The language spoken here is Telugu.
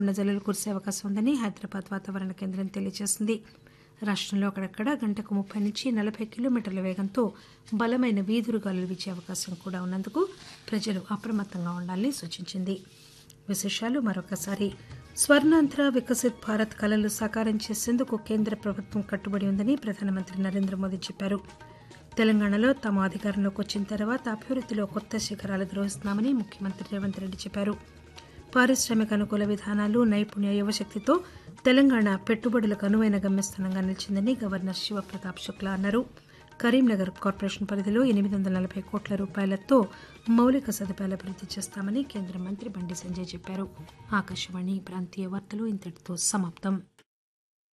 ఉన్న జల్లులు కురిసే అవకాశం ఉందని హైదరాబాద్ వాతావరణ కేంద్రం తెలియజేసింది రాష్టంలో అక్కడక్కడ గంటకు ముప్పై నుంచి నలభై కిలోమీటర్ల వేగంతో బలమైన వీధురు గాలులు వీచే అవకాశం కూడా ఉన్నందుకు ప్రజలు అప్రమత్తంగా ఉండాలని సూచించింది విశేషాలు మరొకసారి స్వర్ణాంధ్ర వికసిత్ భారత్ కలలు సాకారం చేసేందుకు కేంద్ర ప్రభుత్వం కట్టుబడి ఉందని ప్రధానమంత్రి నరేంద్ర మోదీ చెప్పారు తెలంగాణలో తాము అధికారంలోకి వచ్చిన తర్వాత అభివృద్దిలో కొత్త శిఖరాలు ద్రోహిస్తున్నామని ముఖ్యమంత్రి రేవంత్ రెడ్డి చెప్పారు పారిశ్రామిక అనుకూల విధానాలు నైపుణ్య యువశక్తితో తెలంగాణ పెట్టుబడులకు అనువైన గమ్యస్థానంగా నిలిచిందని గవర్నర్ శివప్రతాప్ శుక్లా అన్నారు కరీంనగర్ కార్పొరేషన్ పరిధిలో ఎనిమిది వందల నలభై కోట్ల రూపాయలతో మౌలిక సదుపాయాలు అభివృద్ది చేస్తామని కేంద్ర మంత్రి బండి సంజయ్ చెప్పారు ఆకాశవాణి ప్రాంతీయ వార్తలు ఇంతటితో సమాప్తం